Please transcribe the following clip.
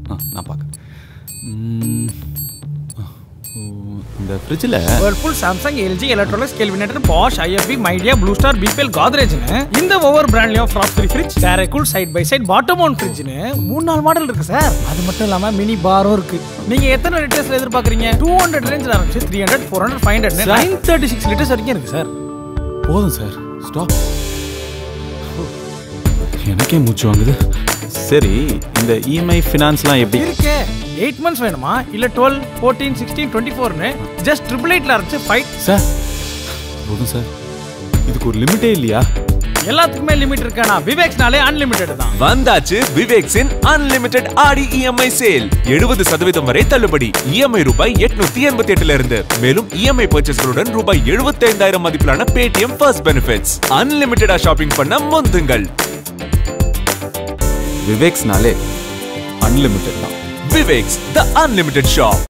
ஆ நான் பார்க்குறேன் ம், ஆ, ஓ, இந்த ஃப்ரிட்ஜில் Whirlpool Samsung LG electronics Kelvinator Bosch IFB Midea Blue Star BPL காத்ரேஜ்னு இந்த ஒவ்வொரு பிராண்ட்லயும் frost free fridge direct cool side by side bottom one ஃப்ரிட்ஜ்னு மூணு நாலு மாடல் இருக்கு சார் அது மட்டும் இல்லாம மினி பாரும் இருக்கு நீங்க எத்தனை லிட்டர்ஸ்ல எதிர்பார்க்கறீங்க டூ ஹண்ட்ரட் ரேஞ்சில் ஆரம்பிச்சு three hundred four hundred five hundred nine thirty six litres வரைக்கும் இருக்கு சார் போதும் சார் ஸ்டாப் எனக்கே மூச்சு வாங்குது சரி இந்த இஎம்ஐ ஃபினான்ஸ்லாம் எப்படி இருக்கே எயிட் மந்த்ஸ் வேணுமா இல்ல டுவெல் ஃபோர்டீன் சிக்ஸ்டீன் டுவெண்ட்டி ஃபோர்னு ஜஸ்ட் ட்ரிபிள் எயிட்ல ஆரம்பிச்சு ஃபைவ் சார் போதும் சார் இதுக்கு ஒரு லிமிட்டே இல்லையா எல்லாத்துக்குமே லிமிட் இருக்கா விவேக்ஸ்னாலே அன்லிமிட்டெட் தான் வந்தாச்சு விவேக்ஸின் அன்லிமிட்டெட் ஆடி இஎம்ஐ சேல் எழுபது சதவீதம் வரை தள்ளுபடி இஎம்ஐ ரூபாய் எட்நூத்தி எண்பத்தி எட்டுல இருந்து மேலும் இஎம்ஐ பர்ச்சேஸ்களுடன் ரூபாய் எழுபத்தி ஐந்தாயிரம் மதிப்பிலான பேடிஎம் ஃபர்ஸ்ட் பெனிஃபிட்ஸ் அன்லிமிட்டடா ஷாப்பிங் பண்ண முந்துங்கள் விவேக்ஸ்னாலே அன்லிமிட்டெட் தான் விவேக்ஸ் த அன்லிமிட்டெட் ஷாப்